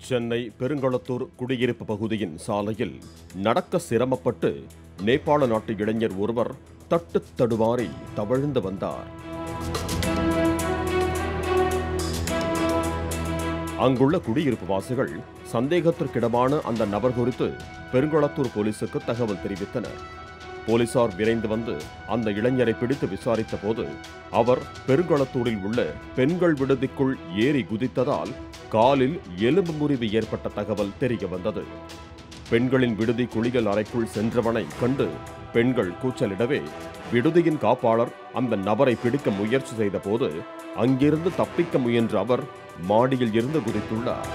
சென்னை பெருங்களத்தூர் குடியிருப்பு பகுதியின் சாலையில் நடக்க சிரமப்பட்டு நேபாள நாட்டு இளைஞர் ஒருவர் தட்டுத் தடுமாறி தவழ்ந்து வந்தார் அங்குள்ள குடியிருப்பு வாசிகள் சந்தேகத்திற்கிடமான அந்த நபர் குறித்து பெருங்களத்தூர் போலீசுக்கு தகவல் தெரிவித்தனர் போலீசார் விரைந்து வந்து அந்த இளைஞரை பிடித்து விசாரித்த போது அவர் பெருங்களத்தூரில் உள்ள பெண்கள் விடுதிக்குள் ஏறி குதித்ததால் காலில் எலும்பு முறிவு ஏற்பட்ட தகவல் தெரிய வந்தது பெண்களின் விடுதி குளியல் அறைக்குள் சென்றவனை கண்டு பெண்கள் கூச்சலிடவே விடுதியின் காப்பாளர் அந்த நபரை பிடிக்க முயற்சி செய்த போது அங்கிருந்து தப்பிக்க முயன்ற அவர் மாடியில் இருந்து குதித்துள்ளார்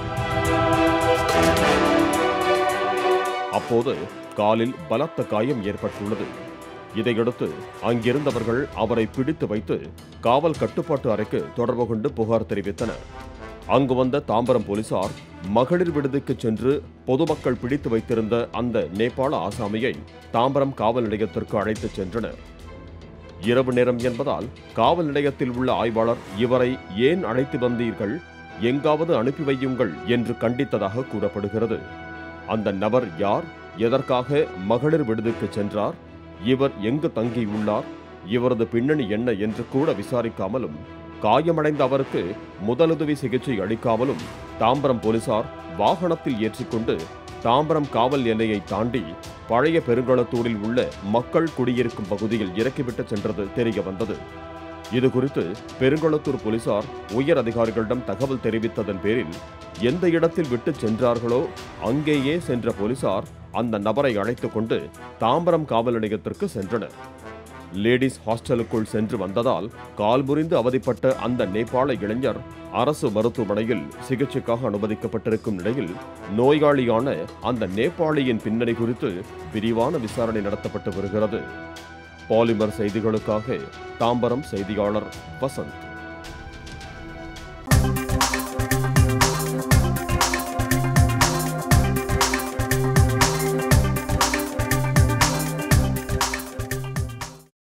அப்போது காலில் பலத்த காயம் ஏற்பட்டுள்ளது இதையடுத்து அங்கிருந்தவர்கள் அவரை பிடித்து வைத்து காவல் கட்டுப்பாட்டு அறைக்கு தொடர்பு கொண்டு புகார் தெரிவித்தனர் அங்கு வந்த தாம்பரம் போலீசார் மகளிர் விடுதிக்கு சென்று பொதுமக்கள் பிடித்து வைத்திருந்த அந்த நேபாள ஆசாமியை தாம்பரம் காவல் நிலையத்திற்கு அழைத்துச் சென்றனர் இரவு நேரம் என்பதால் காவல் நிலையத்தில் உள்ள ஆய்வாளர் இவரை ஏன் அழைத்து வந்தீர்கள் எங்காவது அனுப்பி வையுங்கள் என்று கண்டித்ததாக கூறப்படுகிறது அந்த நபர் யார் எதற்காக மகளிர் விடுதிக்கு சென்றார் இவர் எங்கு தங்கியுள்ளார் இவரது பின்னணி என்ன என்று கூட விசாரிக்காமலும் காயமடைந்த அவருக்கு முதலுதவி சிகிச்சை அளிக்காமலும் தாம்பரம் போலீசார் வாகனத்தில் ஏற்றிக்கொண்டு தாம்பரம் காவல் எல்லையை தாண்டி பழைய பெருங்களத்தூரில் உள்ள மக்கள் குடியிருக்கும் பகுதியில் இறக்கிவிட்டு சென்றது தெரிய வந்தது இது குறித்து பெருங்களத்தூர் போலீசார் உயர் அதிகாரிகளிடம் தகவல் தெரிவித்ததன் பேரில் எந்த இடத்தில் விட்டு சென்றார்களோ அங்கேயே சென்ற போலீசார் அந்த நபரை அழைத்துக் கொண்டு தாம்பரம் காவல் நிலையத்திற்கு சென்றனர் லேடிஸ் ஹாஸ்டலுக்குள் சென்று வந்ததால் கால் முறிந்து அவதிப்பட்ட அந்த நேபாள இளைஞர் அரசு மருத்துவமனையில் சிகிச்சைக்காக அனுமதிக்கப்பட்டிருக்கும் நிலையில் நோயாளியான அந்த நேபாளியின் பின்னணி குறித்து விரிவான விசாரணை நடத்தப்பட்டு வருகிறது பாலிமர் செய்திகளுக்காக தாம்பரம் செய்தியாளர் வசந்த்